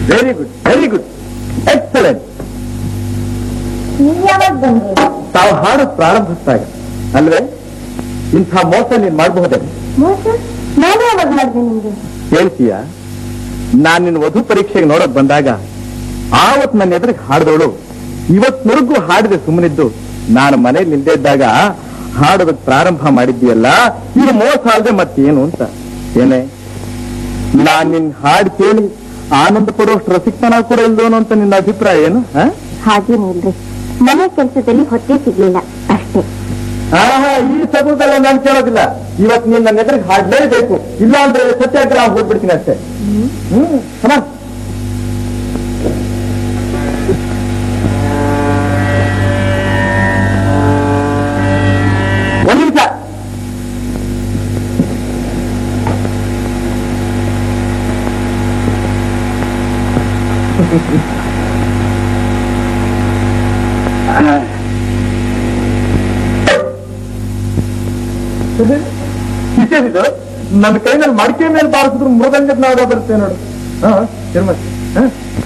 Very good very good excellent ನೀವ್ ಯಾವಾಗ ಬಂದ್ರಿ ತಾವು ಹಾಡು ಪ್ರಾರಂಭಿಸಿದಾಗ ಅಲ್ವೇ ಇಂಥ ಮೋಸ ನೀನ್ ಮಾಡಬಹುದೇ ಮೋಸ ನಾನು ಯಾವಾಗ ಮಾಡಿದೆ ನಿಮ್ಗೆ ಹೇಳ್ತೀಯ ನಾನ್ ನಿನ್ನ ವಧು ಪರೀಕ್ಷೆಗೆ ನೋಡಕ್ ಬಂದಾಗ ಆವತ್ ನನ್ನ ಎದುರಿಗೆ ಹಾಡಿದವಳು ಇವತ್ವರೆಗೂ ಹಾಡಿದೆ ಸುಮ್ಮನಿದ್ದು ನಾನು ಮನೇಲಿ ನಿಲ್ದೇ ಇದ್ದಾಗ ಹಾಡೋದಕ್ ಪ್ರಾರಂಭ ಮಾಡಿದ್ದೀಯಲ್ಲ ಇದು ಮೋಸ ಅಲ್ಲದೆ ಮತ್ತೇನು ಅಂತ ಏನೇ ನಾನ್ ನಿನ್ ಹಾಡು ಕೇಳಿ ಆನಂದ ಪಡುವಷ್ಟು ರಸಿಕ್ತನ ಕೂಡ ಇಲ್ದೋನು ಅಂತ ನಿನ್ನ ಅಭಿಪ್ರಾಯ ಏನು ಆ? ಹಾಗೇನಿಲ್ರಿ ಮನೆ ಕೆಲಸದಲ್ಲಿ ಹೊಟ್ಟೆ ಸಿಗ್ಲಿಲ್ಲ ಅಷ್ಟೇ ಆಹಾ ಈ ಸಗುದಲ್ಲ ನಾನು ಕೇಳೋದಿಲ್ಲ ಇವತ್ತು ನೀನ್ ನನ್ನ ಎದುರಿಗೆ ಹಾಡ್ಲೇಬೇಕು ಇಲ್ಲ ಅಂದ್ರೆ ಸತ್ಯಾಗ್ರಹ ಹೋಗ್ಬಿಡ್ತೀನಿ ಅಷ್ಟೇ ಹ್ಮ್ come on. ಒಂದ್ ನಿಮಿಷ ವಿಶೇಷಿದು ನನ್ನ ಕೈನಲ್ಲಿ ಮಡಿಕೆ ಮೇಲೆ ಬಾರಿಸಿದ್ರು ಮೃದಂಗದ ನಾದ ಬರುತ್ತೆ ನೋಡು ಹಾ ತಿರುಮತಿ ಹಾ